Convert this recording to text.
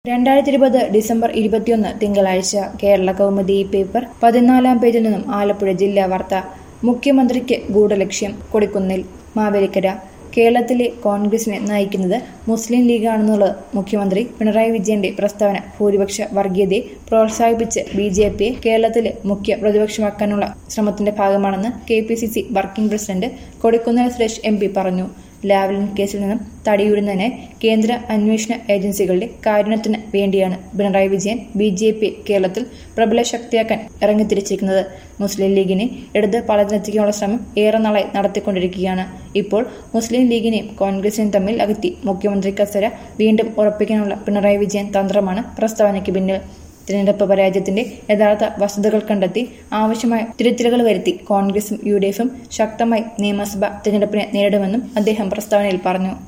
രണ്ടായിരത്തി ഇരുപത് ഡിസംബർ ഇരുപത്തിയൊന്ന് തിങ്കളാഴ്ച കേരള കൗമുദി പേപ്പർ പതിനാലാം പേജിൽ നിന്നും ആലപ്പുഴ ജില്ലാ വാർത്ത മുഖ്യമന്ത്രിക്ക് ഗൂഢലക്ഷ്യം കൊടിക്കുന്നിൽ മാവേലിക്കര കേരളത്തിലെ കോൺഗ്രസിനെ നയിക്കുന്നത് മുസ്ലിം ലീഗാണെന്നുള്ളത് മുഖ്യമന്ത്രി പിണറായി വിജയന്റെ പ്രസ്താവന ഭൂരിപക്ഷ വർഗീയതയെ പ്രോത്സാഹിപ്പിച്ച് ബി ജെ പിയെ കേരളത്തിലെ മുഖ്യ പ്രതിപക്ഷമാക്കാനുള്ള ശ്രമത്തിന്റെ ഭാഗമാണെന്ന് K P C C working president Kodikunnil Suresh M P പറഞ്ഞു ലാവ്ലിൻ കേസിൽ നിന്നും തടിയൂരുന്നതിന് കേന്ദ്ര അന്വേഷണ ഏജൻസികളുടെ കാരുണ്യത്തിന് വേണ്ടിയാണ് Pinarayi Vijayan B J P കേരളത്തിൽ പ്രബല ശക്തിയാക്കാൻ ഇറങ്ങിത്തിരിച്ചിരിക്കുന്നത് മുസ്ലിം ലീഗിനെ ഇടത് പാളത്തിലെത്തിക്കാനുള്ള ശ്രമം ഏറെ നാളായി നടത്തിക്കൊണ്ടിരിക്കുകയാണ് ഇപ്പോൾ മുസ്ലിം ലീഗിനെയും കോൺഗ്രസിനെയും തമ്മിൽ അകറ്റി മുഖ്യമന്ത്രി കസര വീണ്ടും ഉറപ്പിക്കാനുള്ള പിണറായി വിജയൻ തന്ത്രമാണ് പ്രസ്താവനയ്ക്ക് പിന്നിൽ തിരഞ്ഞെടുപ്പ് പരാജയത്തിന്റെ യഥാർത്ഥ വസ്തുതകൾ കണ്ടെത്തി ആവശ്യമായ തിരുത്തലുകൾ വരുത്തി കോൺഗ്രസും യു ഡി എഫും ശക്തമായി നിയമസഭാ തിരഞ്ഞെടുപ്പിനെ നേരിടുമെന്നും അദ്ദേഹം പ്രസ്താവനയിൽ പറഞ്ഞു